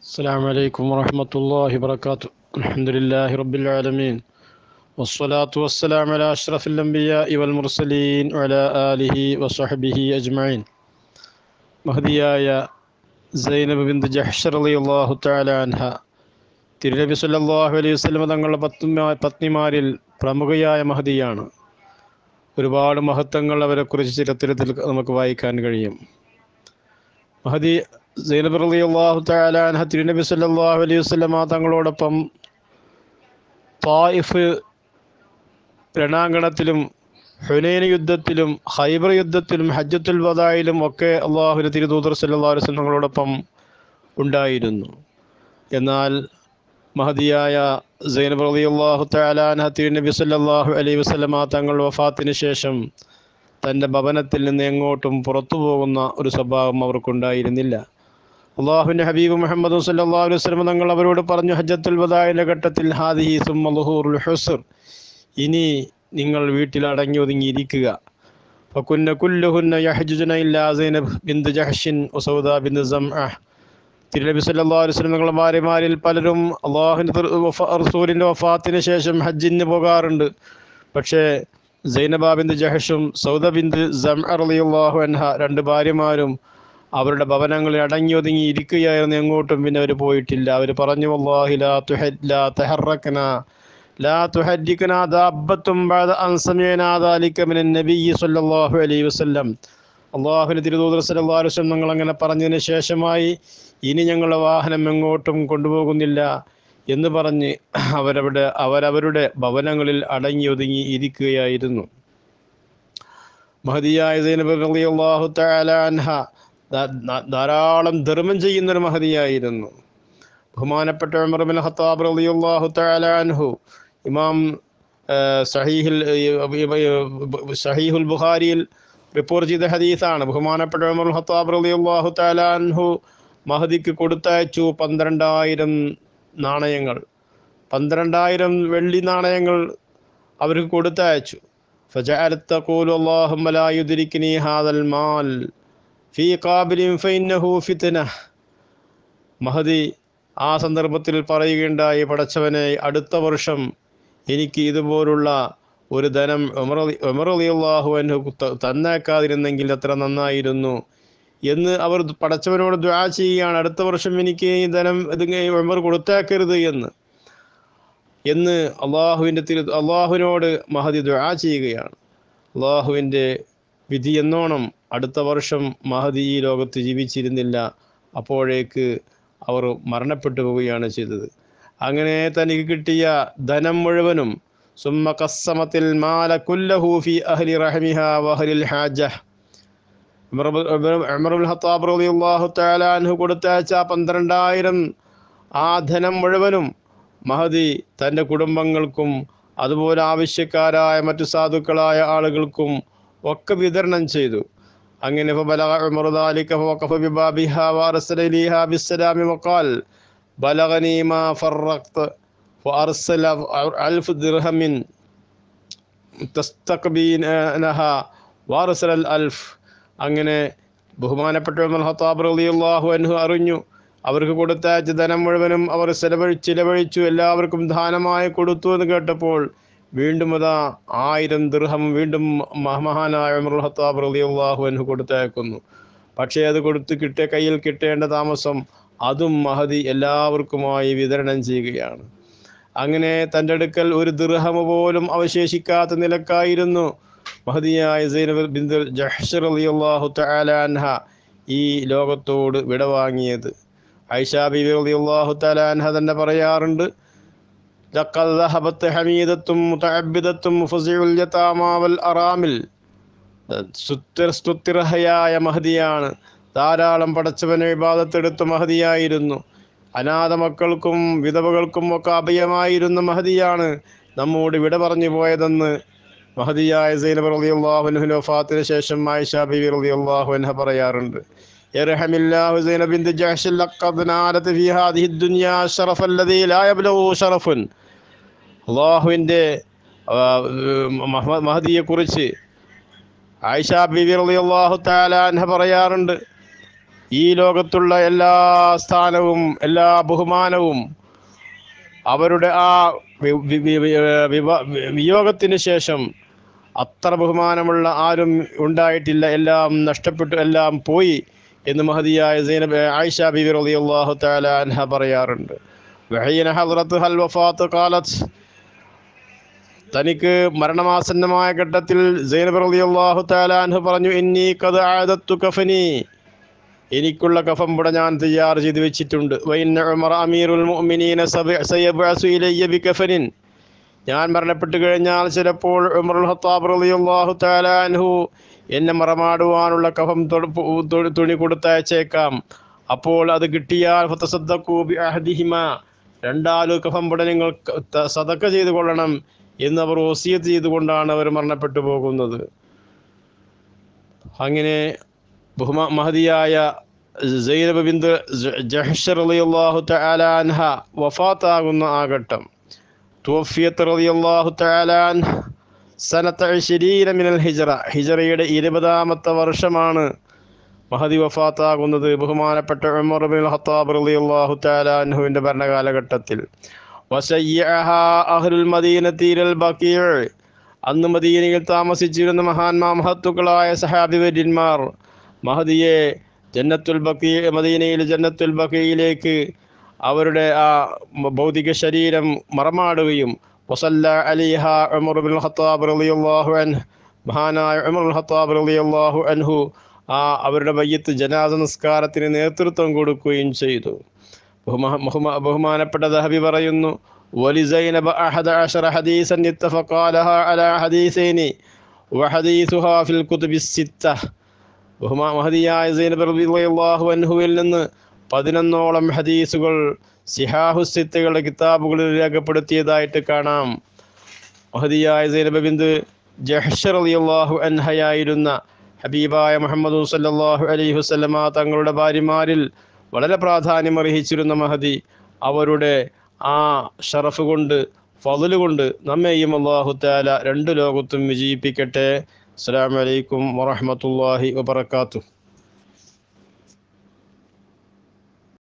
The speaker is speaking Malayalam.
السلام عليكم ورحمة الله وبركاته الحمد لله رب العالمين والصلاة والسلام على أشرف الأنبياء والمرسلين وعلى آله وصحبه أجمعين മഹദിയായ സൈനബ് ബിന്ദ് ജഹ്ഷർ അള്ളാഹു തആല അൻഹ തിരുനബി സല്ലല്ലാഹു അലൈഹി വസല്ലം തങ്ങളുടെ പത്നിമാ പത്നിമാരിൽ പ്രമുഖയായ മഹദിയാണ് ഒരുപാട് മഹത്വങ്ങൾ അവരെക്കുറിച്ച് ചരിത്രത്തിൽ നമുക്ക് വായിക്കാൻ കഴിയും മഹദി സൈനബ് റളിയല്ലാഹു തആല അൻഹ തിരുനബി സല്ലല്ലാഹു അലൈഹി വസല്ലമ തങ്ങളോടൊപ്പം തായിഫ് രണാങ്കണത്തിലും ഹുനൈൻ യുദ്ധത്തിലും ഹൈബർ യുദ്ധത്തിലും ഹജ്ജത്തുൽ വദായിലും ഒക്കെ അള്ളാഹുവിൻ്റെ തിരുദൂതർ സല്ലല്ലാഹു അലൈഹി വസല്ലം തങ്ങളോടൊപ്പം ഉണ്ടായിരുന്നു എന്നാൽ മഹദിയായ സൈനബ് റളിയല്ലാഹു തആല അൻഹ തിരുനബി സല്ലല്ലാഹു അലൈഹി വസല്ലമ തങ്ങൾ വഫാത്തിന് ശേഷം തൻ്റെ ഭവനത്തിൽ നിന്ന് എങ്ങോട്ടും പുറത്തു പോകുന്ന ഒരു സ്വഭാവം അവർക്കുണ്ടായിരുന്നില്ല അള്ളാഹുവിൻ്റെ ഹബീബ് മുഹമ്മദ് സല്ലല്ലാഹു അലൈഹി വസല്ലം തങ്ങൾ അവരോട് പറഞ്ഞു ഹജ്ജത്തുൽ വദായിലെ ഘട്ടത്തിൽ ഹാദിഹി സുമ്മ ളുഹൂറുൽ ഹുസ്ർ ഇനി നിങ്ങൾ വീട്ടിൽ അടങ്ങി ഒതുങ്ങിയിരിക്കുക ഫകുന്ന കുല്ലുഹുന്ന യഹ്ജുജന ഇല്ലാ സൈനബ് ബിന്ത് ജഹ്ഷിൻ ഉസൗദ ബിന്ത് സംഅ തിരുനബി സല്ലല്ലാഹു അലൈഹി വസല്ലം തങ്ങളുടെ ഭാര്യമാരിൽ പലരും അള്ളാഹുവിൻ്റെ റസൂലിൻ്റെ വഫാത്തിന് ശേഷം ഹജ്ജിന് പോകാറുണ്ട് പക്ഷേ സൈനബ ബിന്ത് ജഹഷും സൗദ ബിന്ത് സംഅ റളിയല്ലാഹു അൻഹ രണ്ട് ഭാര്യമാരും അവരുടെ ഭവനങ്ങളിൽ അടങ്ങി ഒതുങ്ങി ഇരിക്കുകയായിരുന്നു എങ്ങോട്ടും പിന്നെ അവർ പോയിട്ടില്ല അവർ പറഞ്ഞു വല്ലാഹി ലാ തുഹദ് ലാ തഹറക്കന ലാ തുഹദ്ദിക്കന ദാബത്തും ബഅദ അൻ സമയനാ ദാലിക മിനൻ നബിയ്യി സ്വല്ലല്ലാഹു അലൈഹി വസല്ലം അള്ളാഹുവിൻ്റെ തിരുദൂതർ സല്ലല്ലാഹു അലൈഹി വസല്ലം ഞങ്ങൾ അങ്ങനെ പറഞ്ഞതിന് ശേഷമായി ഇനി ഞങ്ങളുടെ വാഹനം എങ്ങോട്ടും കൊണ്ടുപോകുന്നില്ല എന്ന് പറഞ്ഞ് അവരവിടെ അവരവരുടെ ഭവനങ്ങളിൽ അടങ്ങി ഒതുങ്ങി ഇരിക്കുകയായിരുന്നു മഹദിയായ സൈനബ് റളിയല്ലാഹു തആല അൻഹ ധാരാളം ധർമ്മം ചെയ്യുന്ന ഒരു മഹദിയായിരുന്നു ബഹുമാനപ്പെട്ട ഉമർ ബിൻ ഖത്താബ് റളിയല്ലാഹു തആല അൻഹു ഇമാം സഹീഹിൽ സഹീഹുൽ ബുഖാരിയിൽ റിപ്പോർട്ട് ചെയ്ത ഹദീസാണ് ബഹുമാനപ്പെട്ട ഉമർ ഖത്താബ് റളിയല്ലാഹു തആല അൻഹു മഹദിക്ക് കൊടുത്തയച്ചു പന്ത്രണ്ടായിരം നാണയങ്ങൾ പന്ത്രണ്ടായിരം വെള്ളി നാണയങ്ങൾ അവർക്ക് കൊടുത്തയച്ചു فجعلت تقول اللهم لا يدركني هذا المال في قابل فإنه فتنة മഹദി ആ സന്ദർഭത്തിൽ പറയുകയുണ്ടായി പടച്ചവനെ അടുത്ത വർഷം എനിക്ക് ഇതുപോലുള്ള ഒരു ധനം ഉമർ അലിയല്ലാഹു അനു തന്നേക്കാതിരുന്നെങ്കിൽ അത്ര നന്നായിരുന്നു എന്ന് അവർ പടച്ചവനോട് ദ്വാ ചെയ്യുകയാണ് അടുത്ത വർഷം എനിക്ക് ഈ ധനം ഇത് ഉമർ കൊടുത്തേക്കരുത് എന്ന് എന്ന് അള്ളാഹുവിൻ്റെ തിരു അള്ളാഹുവിനോട് മഹദി ദ്വാ ചെയ്യുകയാണ് അള്ളാഹുവിൻ്റെ വിധി എന്നോണം അടുത്ത വർഷം മഹദി ഈ ലോകത്ത് ജീവിച്ചിരുന്നില്ല അപ്പോഴേക്ക് അവർ മരണപ്പെട്ടു പോവുകയാണ് ചെയ്തത് അങ്ങനെ തനിക്ക് കിട്ടിയ ധനം മുഴുവനും സുമ്മ കസ്സമത്തിൽ മാല കുല്ലഹൂഫി അഹ്ലി റഹമിഹ വഹലിൽ ഹാജ ഹത്താബ് റളിയല്ലാഹു തആല അൻഹു കൊടുത്തയച്ച പന്ത്രണ്ടായിരം ആ ധനം മുഴുവനും മഹദി തൻ്റെ കുടുംബങ്ങൾക്കും അതുപോലെ ആവശ്യക്കാരായ മറ്റു സാധുക്കളായ ആളുകൾക്കും ഒക്കെ വിതരണം ചെയ്തു അങ്ങനെ فبلغ عمر ذلك فوقف ببابها وارسل اليها بالسلام وقال بلغني ما فرقت وارسل ألف درهم تستقبينها وارسل الألف അങ്ങനെ ബഹുമാനപ്പെട്ട ഉമർ ഖത്താബ് റളിയല്ലാഹു അൻഹു അറിഞ്ഞു അവർക്ക് കൊടുത്തയച്ച ധനം മുഴുവനും അവർ ചെലവഴി ചിലവഴിച്ചു എല്ലാവർക്കും ദാനമായി കൊടുത്തു എന്ന് കേട്ടപ്പോൾ വീണ്ടും അതാ ആയിരം ദൃഹം വീണ്ടും മഹാനായ ഉമർ ഖത്താബ് റളിയല്ലാഹു അൻഹു കൊടുത്തയക്കുന്നു പക്ഷേ അത് കൊടുത്ത് കിട്ടിയ കയ്യിൽ കിട്ടേണ്ട താമസം അതും മഹദി എല്ലാവർക്കുമായി വിതരണം ചെയ്യുകയാണ് അങ്ങനെ തൻ്റെ അടുക്കൽ ഒരു ദൃഹമ പോലും അവശേഷിക്കാത്ത നിലക്കായിരുന്നു മഹദിയായ സൈനബ് ബിന്ദു ജഹ്ഷർ റളിയല്ലാഹു തആല അൻഹ ഈ ലോകത്തോട് വിടവാങ്ങിയത് ഐഷാ ബിബി റളിയല്ലാഹു തആല അൻഹ തന്നെ പറയാറുണ്ട് ലഖദ് ذهبت حميدة متعبدة مفزع اليتامى والأرامل സ്തുതിർഹയായ മഹദിയാണ് ധാരാളം പടച്ചവനെ വിവാദത്തെടുത്ത മഹദിയായിരുന്നു അനാഥ മക്കൾക്കും വിധവകൾക്കും ഒക്കെ അഭയമായിരുന്ന മഹദിയാണ് നമ്മോട് വിട പറഞ്ഞു പോയതെന്ന് മഹദിയായ സൈനബ് റളിയല്ലാഹുവിൻ്റെ വഫാത്തിന് ശേഷം ആയിഷ ബിബി റളിയല്ലാഹു അൻഹ പറയാറുണ്ട് يرحم الله زينب بنت جحش لقد نالت في هذه الدنيا الشرف الذي لا يبلغ شرف അള്ളാഹുവിൻ്റെ മഹദിയെക്കുറിച്ച് ആയിഷ ബിബി റളിയല്ലാഹു തആല അൻഹ പറയാറുണ്ട് ഈ ലോകത്തുള്ള എല്ലാ സ്ഥാനവും എല്ലാ ബഹുമാനവും അവരുടെ ആ വി- വി- വി- വി- വിവ- വിയോഗത്തിന് ശേഷം അത്ര ബഹുമാനമുള്ള ആരും ഉണ്ടായിട്ടില്ല എല്ലാം നഷ്ടപ്പെട്ടു എല്ലാം പോയി എന്ന് മഹതിയായ സൈനബ് ആയിഷ ബിബി റളിയല്ലാഹു തആല അൻഹ പറയാറുണ്ട് വഹീന ഹദ്റത്ത് ഹൽ വഫാത്ത് ഖാലത്ത് തനിക്ക് മരണമാസന്നമായ ഘട്ടത്തിൽ സൈനബ് റളിയല്ലാഹു തആല അൻഹ പറഞ്ഞു ഇന്നി ഖദ് ആദത്തു കഫനി എനിക്കുള്ള കഫം ഇവിടെ ഞാൻ തയ്യാർ ചെയ്ത് വെച്ചിട്ടുണ്ട് വൈന്ന ഉമർ അമീറുൽ മുഅ്മിനീന സബ- സയബ്അസു ഇലയ്യ ബികഫനിൻ ഞാൻ മരണപ്പെട്ടു കഴിഞ്ഞാൽ ചിലപ്പോൾ ഉമറുൽ ഖത്താബ് റളിയല്ലാഹു തആല അൻഹു എന്നെ മറമാടുവാനുള്ള കഫം തൊടു- പു- തൊ- തുണി കൊടുത്തയച്ചേക്കാം അപ്പോൾ അത് കിട്ടിയാൽ ഫതസദ്ദഖൂ ബിഅഹദിഹിമ രണ്ടാലു കഫം ഇവിടെ നിങ്ങൾ ക- ത- സദക്ക ചെയ്തു കൊള്ളണം എന്ന് അവർ വസിയത്ത് ചെയ്തുകൊണ്ടാണ് അവർ മരണപ്പെട്ടു പോകുന്നത് അങ്ങനെ ബഹുമാ മഹതിയായ സൈനബ് ബിന്ദ് ജഹ്ഷർ റളിയല്ലാഹു തആല അൻഹ വഫാത്താകുന്ന ആ ഘട്ടം തുവഫിയത്ത് റളിയല്ലാഹു തആല അൻഹ സനത്ത് ഇശ്രീന മിനൽ ഹിജറ ഹിജറയുടെ ഇരുപതാമത്തെ വർഷമാണ് മഹദി വഫാത്താകുന്നത് ബഹുമാനപ്പെട്ട ഉമർ ബിൻ ഖത്താബ് റളിയല്ലാഹു തആല അൻഹുവിൻ്റെ ഭരണകാലഘട്ടത്തിൽ വസയ്യഅഹ അഹ്ലുൽ മദീനത്തി ഇലൽ ബഖീഅ് അന്ന് മദീനയിൽ താമസിച്ചിരുന്ന മഹാന്മാ മഹത്തുക്കളായ സഹാബിവര്യന്മാർ മഹദിയെ ജന്നത്തുൽ ബക്കി മദീനയിൽ ജന്നത്തുൽ ബക്കിയിലേക്ക് അവരുടെ ആ മ- ഭൗതിക ശരീരം മറമാടുകയും വസല്ല അലിഹ ഉമർ ബിൻ ഖത്താബ് റളിയല്ലാഹു അൻഹു മഹാനായ ഉമർ ബിൻ ഖത്താബ് റളിയല്ലാഹു അൻഹു ആ അവരുടെ മയ്യത്ത് ജനാസ നിസ്കാരത്തിന് നേതൃത്വം കൊടുക്കുകയും ചെയ്തു ബഹുമാ ബഹുമാ- ബഹുമാനപ്പെട്ട ദഹബി പറയുന്നു ولزينب أحد عشر حديثا اتفقا لها على حديثين وحديثها في الكتب الستة ബഹുമാ മഹതിയായ സൈനബ് റളിയല്ലാഹു അൻഹുവിൽ നിന്ന് പതിനൊന്നോളം ഹദീസുകൾ സിഹാഹുസിത്തുകളുടെ കിതാബുകളിൽ രേഖപ്പെടുത്തിയതായിട്ട് കാണാം മഹതിയായ സൈനബ് ബിന്ദ് ജഹ്ഷർ റളിയല്ലാഹു അൻഹയായിരുന്ന ഹബീബായ മുഹമ്മദ് സല്ലല്ലാഹു അലൈഹി വസല്ലമ തങ്ങളുടെ ഭാര്യമാരിൽ വളരെ പ്രാധാന്യം അർഹിച്ചിരുന്ന മഹദി അവരുടെ ആ ഷറഫ് കൊണ്ട് ഫضല് കൊണ്ട് നമ്മെയും അള്ളാഹു താല രണ്ട് ലോകത്തും വിജയിപ്പിക്കട്ടെ അസ്സലാമു അലൈക്കും വറഹ്മത്തുള്ളാഹി വബറകാതുഹു